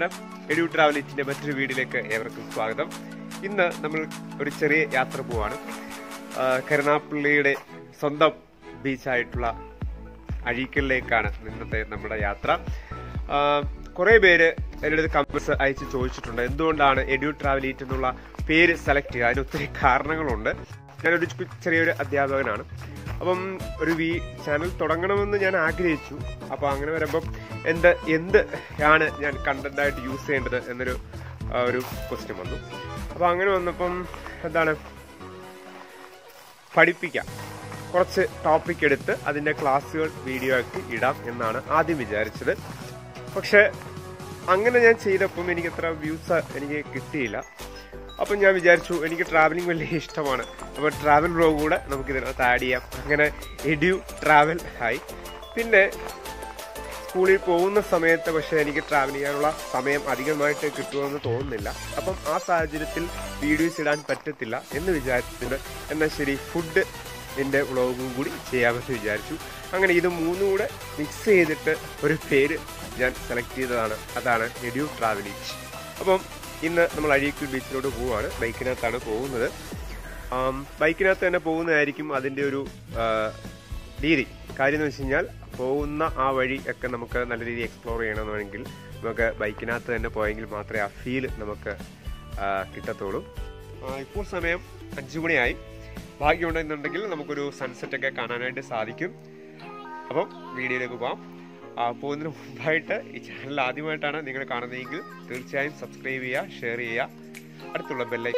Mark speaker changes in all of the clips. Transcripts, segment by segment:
Speaker 1: നമസ്കാരം എഡ്യൂ ട്രാവലിറ്റിന്റെ മറ്റൊരു വീഡിയോയിലേക്ക് ഏവർക്കും സ്വാഗതം ഇന്ന് നമ്മൾ ഒരു ചെറിയ യാത്ര പോവാണ് ആ, കരുനാപ്പള്ളിയുടെ സ്വന്തം ബീച്ചായിട്ടുള്ള അഴീക്കലിലേക്കാണ് ഇന്നത്തെ നമ്മുടെ യാത്ര ആ, കുറേ പേര് എൻ്റെ അടുത്ത് കമൻസ് അയച്ച് ചോദിച്ചിട്ടുണ്ട് എന്തുകൊണ്ടാണ് എഡ്യൂ ട്രാവലിറ്റ് എന്നുള്ള പേര് സെലക്ട് ചെയ്യുക അതിന് ഒത്തിരി കാരണങ്ങളുണ്ട് ഞാനൊരു ചു- ചെറിയൊരു അധ്യാപകനാണ് അപ്പം ഒരു വി ചാനൽ തുടങ്ങണമെന്ന് ഞാൻ ആഗ്രഹിച്ചു അപ്പോൾ അങ്ങനെ വരുമ്പം എന്ത് എന്ത് ആണ് ഞാൻ കണ്ടന്റായിട്ട് യൂസ് ചെയ്യേണ്ടത് എന്നൊരു ആ, ഒരു ക്വസ്റ്റ്യൻ വന്നു അപ്പോൾ അങ്ങനെ വന്നപ്പം എന്താണ് പഠിപ്പിക്കാം കുറച്ച് ടോപ്പിക് എടുത്ത് അതിൻ്റെ ക്ലാസ്സുകൾ വീഡിയോ ആക്കി ഇടാം എന്നാണ് ആദ്യം വിചാരിച്ചത് പക്ഷെ അങ്ങനെ ഞാൻ ചെയ്തപ്പം എനിക്ക് അത്ര വ്യൂസ് എനിക്ക് കിട്ടിയില്ല അപ്പം ഞാൻ വിചാരിച്ചു എനിക്ക് ട്രാവലിംഗ് വലിയ ഇഷ്ടമാണ് അപ്പോൾ ട്രാവൽ ബ്ലോഗ് കൂടെ നമുക്ക് ഇതിനകത്ത് ആഡ് ചെയ്യാം അങ്ങനെ എഡ്യൂ ട്രാവൽ ആയി പിന്നെ സ്കൂളിൽ പോകുന്ന സമയത്ത് പക്ഷേ എനിക്ക് ട്രാവൽ ചെയ്യാനുള്ള സമയം അധികമായിട്ട് കിട്ടുമെന്ന് തോന്നുന്നില്ല അപ്പം ആ സാഹചര്യത്തിൽ വീഡിയോസ് ഇടാൻ പറ്റത്തില്ല എന്ന് വിചാരിച്ചിട്ടുണ്ട് എന്നാൽ ശരി ഫുഡ് എൻ്റെ വ്ളോഗും കൂടി ചെയ്യാമെന്ന് വിചാരിച്ചു അങ്ങനെ ഇത് മൂന്നും കൂടെ മിക്സ് ചെയ്തിട്ട് ഒരു പേര് ഞാൻ സെലക്ട് ചെയ്തതാണ് അതാണ് എഡ്യൂ ട്രാവലിംഗ് അപ്പം ഇന്ന് നമ്മൾ അഴീക്കൽ ബീച്ചിലോട്ട് പോവുകയാണ് ബൈക്കിനകത്താണ് പോകുന്നത് ആം, ബൈക്കിനകത്ത് തന്നെ പോകുന്നതായിരിക്കും അതിൻ്റെ ഒരു ആ, രീതി കാര്യം എന്ന് വെച്ച് കഴിഞ്ഞാൽ പോകുന്ന ആ വഴി ഒക്കെ നമുക്ക് നല്ല രീതിയിൽ എക്സ്പ്ലോർ ചെയ്യണമെന്നുണ്ടെങ്കിൽ നമുക്ക് ബൈക്കിനകത്ത് തന്നെ പോയെങ്കിൽ മാത്രമേ ആ ഫീൽ നമുക്ക് ആ, കിട്ടത്തുള്ളൂ ആ, ഇപ്പോൾ സമയം അഞ്ചു മണിയായി ഭാഗ്യമുണ്ടെന്നുണ്ടെങ്കിൽ നമുക്കൊരു സൺസെറ്റ് ഒക്കെ കാണാനായിട്ട് സാധിക്കും അപ്പം വീഡിയോയിലേക്ക് പോകാം ആ, പോകുന്നതിന് മുമ്പായിട്ട് ഈ ചാനൽ ആദ്യമായിട്ടാണ് നിങ്ങൾ കാണുന്നതെങ്കിൽ തീർച്ചയായും സബ്സ്ക്രൈബ് ചെയ്യുക ഷെയർ ചെയ്യുക അടുത്തുള്ള ബെല്ലൈ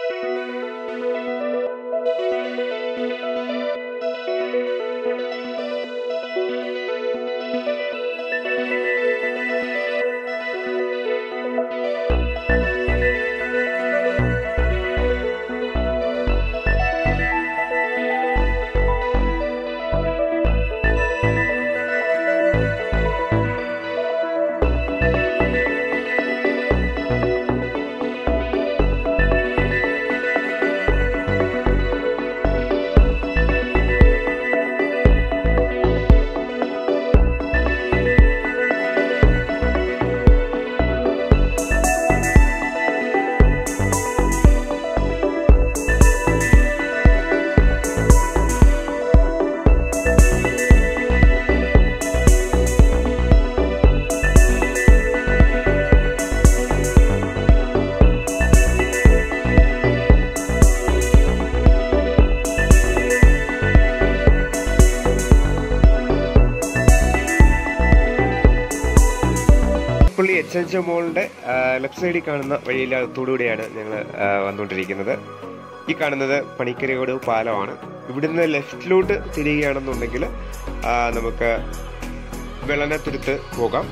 Speaker 1: പുള്ളി എച്ച് എച്ച് മോളിന്റെ ലെഫ്റ്റ് സൈഡിൽ കാണുന്ന വഴിയിലകത്തോടുകൂടിയാണ് ഞങ്ങൾ വന്നുകൊണ്ടിരിക്കുന്നത് ഈ കാണുന്നത് പണിക്കരയോട് പാലമാണ് ഇവിടുന്ന് ലെഫ്റ്റിലോട്ട് തിരിയുകയാണെന്നുണ്ടെങ്കിൽ ആ, നമുക്ക് വെള്ളനത്തുരുത്ത് പോകാം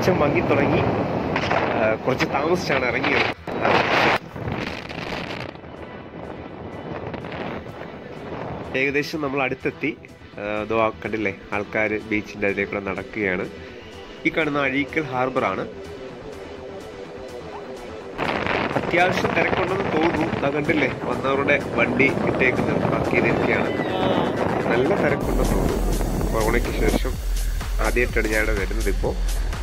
Speaker 1: വെളിച്ചം മങ്ങി തുടങ്ങി ആ, കുറച്ച് താമസിച്ചാണ് ഇറങ്ങിയത് ഏകദേശം നമ്മൾ അടുത്തെത്തി ആ, ദോ ആ കണ്ടില്ലേ ആൾക്കാർ ബീച്ചിൻ്റെ അതിലേക്കൂടെ നടക്കുകയാണ് ഈ കാണുന്ന അഴീക്കൽ ഹാർബറാണ് അത്യാവശ്യം തിരക്കുണ്ടെന്ന് തോന്നുന്നു ഇതാ കണ്ടില്ലേ വന്നവരുടെ വണ്ടി ഇട്ടേക്കുന്നത് പാർക്ക് ചെയ്തിരിക്കുകയാണ് നല്ല തിരക്കുണ്ടെന്ന് തോന്നുന്നു കൊറോണയ്ക്ക് ശേഷം ആദ്യമായിട്ടാണ് ഞാൻ ഇവിടെ വരുന്നത് ഇപ്പോൾ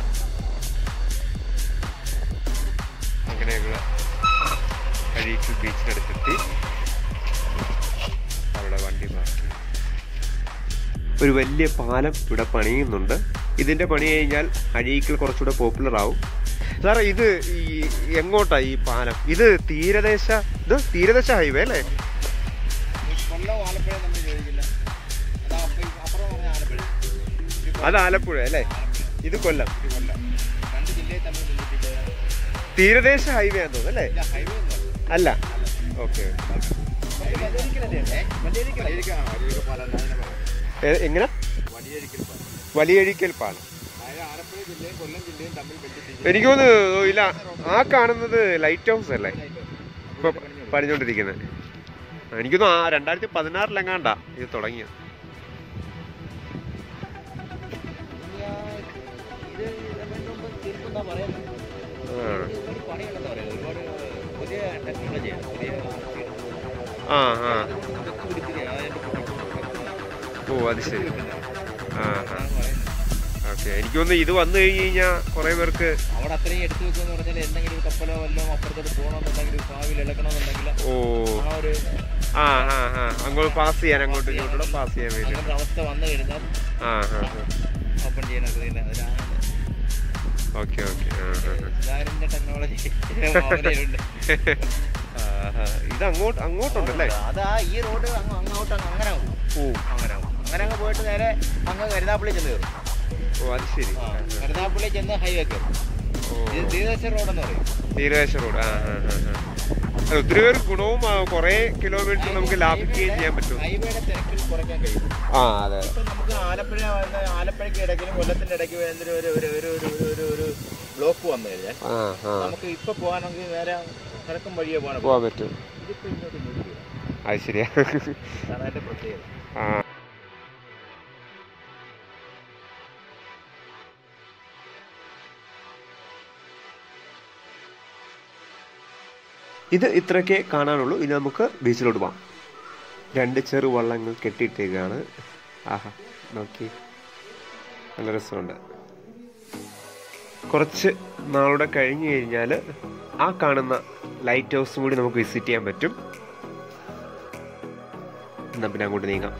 Speaker 1: അങ്ങനെ ഞങ്ങൾ അഴീക്കൽ ബീച്ചിനടുത്തെത്തി അവിടെ വണ്ടി പാർക്ക് ചെയ്തു. ഒരു വലിയ പാലം ഇവിടെ പണിയുന്നുണ്ട് ഇതിന്റെ പണി കഴിഞ്ഞാൽ അഴീക്കൽ കുറച്ചുകൂടെ പോപ്പുലർ ആവും സാറേ ഇത് ഈ എങ്ങോട്ടാ ഈ പാലം ഇത് തീരദേശ ഇത് തീരദേശ ഹൈവേ അല്ലേ
Speaker 2: കൊല്ലം ആലപ്പുഴ നമ്മൾ ചോദിക്കില്ല അതാ അപ്പ- അപ്പുറം പറഞ്ഞ ആലപ്പുഴ ഇത്
Speaker 1: അത് ആലപ്പുഴ അല്ലേ ഇത് കൊല്ലം
Speaker 2: ഇത് കൊല്ലം രണ്ട് ജില്ലയിൽ തമ്മിൽ ബന്ധിപ്പിച്ച്
Speaker 1: തീരദേശ ഹൈവേ ആണെന്ന് തോന്നുന്നു അല്ലേ
Speaker 2: ഇല്ല ഹൈവേ ഒന്നും
Speaker 1: അല്ല ഓക്കെ എങ്ങനെ
Speaker 2: വടിയേരിക്കൽ പാലം
Speaker 1: വലിയഴിക്കൽ പാലം
Speaker 2: അതായത് ആലപ്പുഴ ജില്ലയും കൊല്ലം ജില്ലയും തമ്മിൽ ബന്ധിപ്പിച്ച്
Speaker 1: എനിക്ക് തോന്നുന്നു ഇല്ല ആ കാണുന്നത് ലൈറ്റ് ഹൗസ് അല്ലേ ഇപ്പൊ പണിഞ്ഞോണ്ടിരിക്കുന്നത് എനിക്കൊന്നും ആ രണ്ടായിരത്തി പതിനാറിലെങ്ങാണ്ടാ ഇത് തുടങ്ങിയത്
Speaker 2: ഇത് ഇതിന് മുമ്പ് തീർപ്പെന്നാ പറയുന്നത്
Speaker 1: ആ.
Speaker 2: ഒരുപാട് പണിയുണ്ടെന്ന് പറയുന്നത് ഒരുപാട് പുതിയ ടെക്നോളജിയാണ് പുതിയ
Speaker 1: ആ ആ
Speaker 2: വെക്ക് പിടിപ്പിക്കുക അതായത്
Speaker 1: ഓ അത് ശരി ആ ആ
Speaker 2: പറയുന്നത്
Speaker 1: ഓക്കെ എനിക്ക് തോന്നുന്നു ഇത് വന്നു കഴിഞ്ഞ് കഴിഞ്ഞാൽ കുറെ പേർക്ക്
Speaker 2: അവിടെ അത്രയും എടുത്തു വെക്കുമെന്ന് പറഞ്ഞാൽ എന്തെങ്കിലും ഒരു കപ്പലോ വല്ലതും അപ്പുറത്തോട്ട് പോകണമെന്നുണ്ടെങ്കിൽ ഭാവിയിൽ ഇളക്കണമെന്നുണ്ടെങ്കിൽ
Speaker 1: ഓ
Speaker 2: ആ ഒരു
Speaker 1: ആ ആ ആ അങ്ങോട്ട് പാസ് ചെയ്യാൻ അങ്ങോട്ടും ഇങ്ങോട്ടും പാസ് ചെയ്യാൻ വേണ്ടി
Speaker 2: അങ്ങനത്തെ അവസ്ഥ വന്നു കഴിഞ്ഞാൽ
Speaker 1: ആ ആ
Speaker 2: ഓപ്പൺ ചെയ്യാനൊക്കെ ഇതിന് അതിനാണ്
Speaker 1: ഓക്കെ ഓക്കെ ആ ആ ആ.
Speaker 2: സുധാകരന്റെ ടെക്നോളജി
Speaker 1: ഇത് അങ്ങോട്ട് അങ്ങോട്ടുണ്ടല്ലേ
Speaker 2: അത് ആ ഈ റോഡ് അങ്ങ് അങ്ങോട്ട് അങ്ങ് അങ്ങനെ ആവും.
Speaker 1: ഓ
Speaker 2: അങ്ങനെ ആവും. അങ്ങനെ അങ്ങ് പോയിട്ട് നേരെ അങ്ങ് കരുനാപ്പള്ളി ചെന്ന് കയറും
Speaker 1: ഓ അത് ശരി
Speaker 2: ആ, കരുനാപ്പള്ളി ചെന്ന് ഹൈവേ കയറും
Speaker 1: ഓ
Speaker 2: ഇത് തീരദേശ റോഡെന്ന് പറയും
Speaker 1: തീരദേശ റോഡ് ആ ആ ആ ആ. അത് ഒത്തിരി പേര് ഗുണവും ആ, കുറേ കിലോമീറ്റർ നമുക്ക് ലാഭിക്കുകയും ചെയ്യാൻ പറ്റും
Speaker 2: ഹൈവേയുടെ തിരക്കിൽ കുറയ്ക്കാൻ കഴിയും
Speaker 1: ആ അതെ
Speaker 2: ഇപ്പം നമുക്ക് ആലപ്പുഴ വന്ന് ആലപ്പുഴയ്ക്ക് ഇടയ്ക്കിലും കൊല്ലത്തിന്റെ ഇടയ്ക്ക് എന്തൊരു ഒരു ഒരു ഒരു ഒരു ഒരു ഒരു ബ്ലോക്ക് വന്നു കഴിഞ്ഞാൽ
Speaker 1: ആ ആ
Speaker 2: നമുക്ക് ഇപ്പൊ പോകാനെങ്കിൽ നേരെ കിഴക്കും വഴിയെ പോകണം
Speaker 1: പോവാൻ പറ്റും
Speaker 2: ഇതിപ്പോ ഇങ്ങോട്ട് ഇങ്ങോട്ട് വരും.
Speaker 1: അത് ശരിയാ
Speaker 2: അതാണ് അതിന്റെ പ്രത്യേകത
Speaker 1: ആ ഇത് ഇത്രയൊക്കെ കാണാനുള്ളൂ ഇനി നമുക്ക് ബീച്ചിലോട്ട് പോവാം രണ്ട് ചെറു വള്ളങ്ങൾ കെട്ടിയിട്ടേക്കാണ് ആഹാ നോക്കി നല്ല രസമുണ്ട് കുറച്ച് നാളുടെ കഴിഞ്ഞു കഴിഞ്ഞാൽ ആ കാണുന്ന ലൈറ്റ് ഹൗസും കൂടി നമുക്ക് വിസിറ്റ് ചെയ്യാൻ പറ്റും എന്നാ പിന്നെ അങ്ങോട്ട് നീങ്ങാം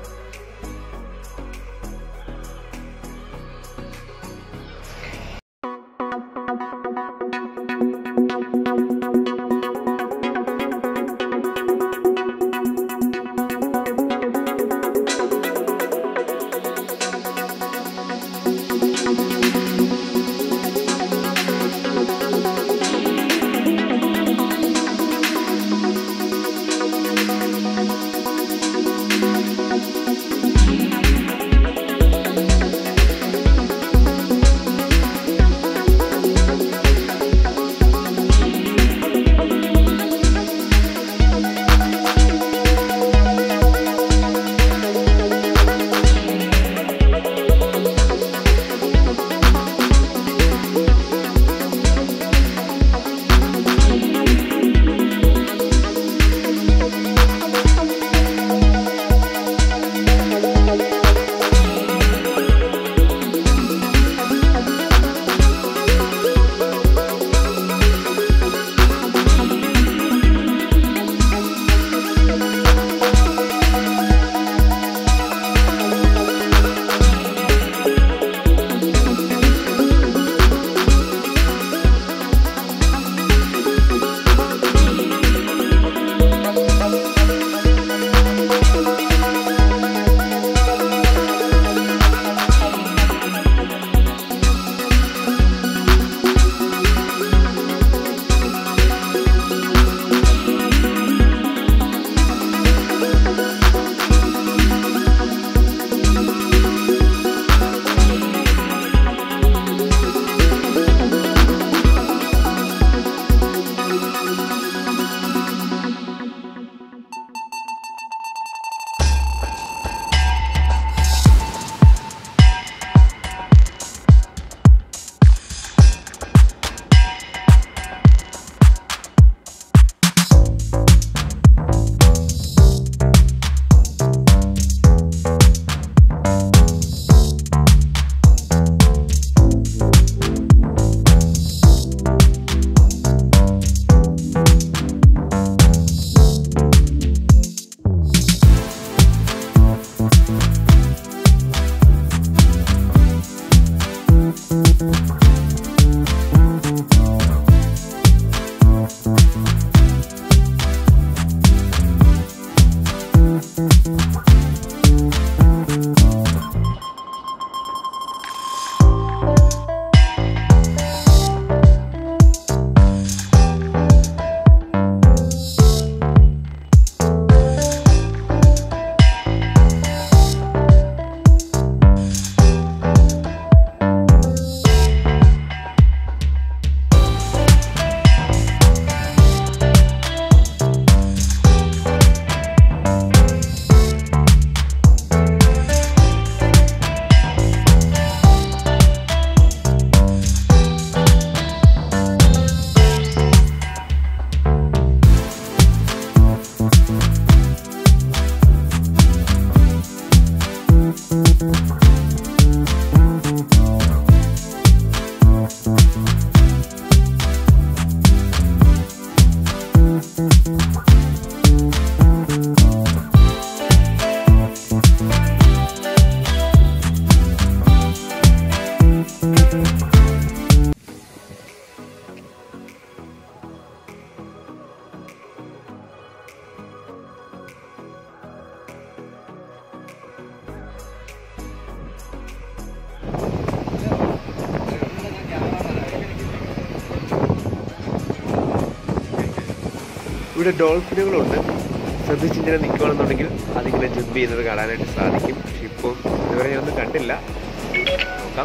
Speaker 1: ഇവിടെ ഡോൾഫിനുകളുണ്ട് ശ്രദ്ധിച്ചിങ്ങനെ നിൽക്കുകയാണെന്നുണ്ടെങ്കിൽ അതിങ്ങനെ ജമ്പ് ചെയ്യുന്നത് കാണാനായിട്ട് സാധിക്കും പക്ഷെ ഇപ്പോൾ ഇതുവരെ ഞാനൊന്നും കണ്ടില്ല നോക്കാം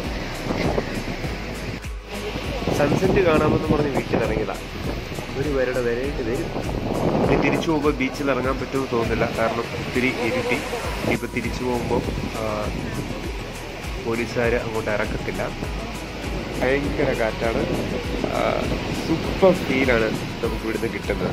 Speaker 1: സൺസെറ്റ് കാണാമെന്ന് പറഞ്ഞ് വീട്ടിൽ ഇറങ്ങിയതാ ഒരു പേരുടെ വരേണ്ടി വരും ഇനി തിരിച്ചു പോകുമ്പോൾ ബീച്ചിൽ ഇറങ്ങാൻ പറ്റുമെന്ന് തോന്നുന്നില്ല കാരണം ഒത്തിരി ഇരുട്ടി ഇനിയിപ്പോൾ തിരിച്ചു പോകുമ്പോൾ പോലീസുകാർ അങ്ങോട്ട് ഇറക്കത്തില്ല ഭയങ്കര കാറ്റാണ് സൂപ്പർ ഫീലാണ് നമുക്ക് ഇവിടുന്ന് കിട്ടുന്നത്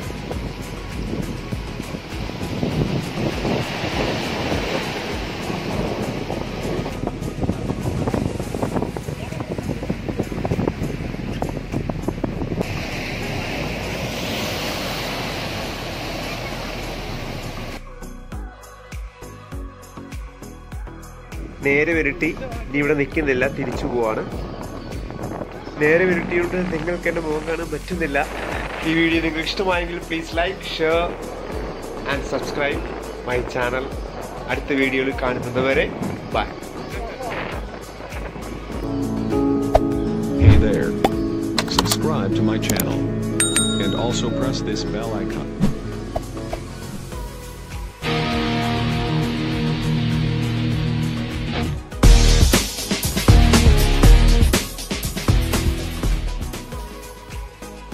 Speaker 1: നേരെ വിരട്ടി ഇനി ഇവിടെ നിൽക്കുന്നില്ല തിരിച്ചു പോവാണ് നേരെ വിരട്ടിയോണ്ട് നിങ്ങൾക്ക് എന്റെ മുഖം കാണാൻ പറ്റുന്നില്ല ഈ വീഡിയോ നിങ്ങൾക്ക് ഇഷ്ടമായെങ്കിൽ please like share and subscribe my channel അടുത്ത വീഡിയോയിൽ കാണുന്നത് വരെ bye
Speaker 3: Hey there. Subscribe to my channel. And also press this bell icon.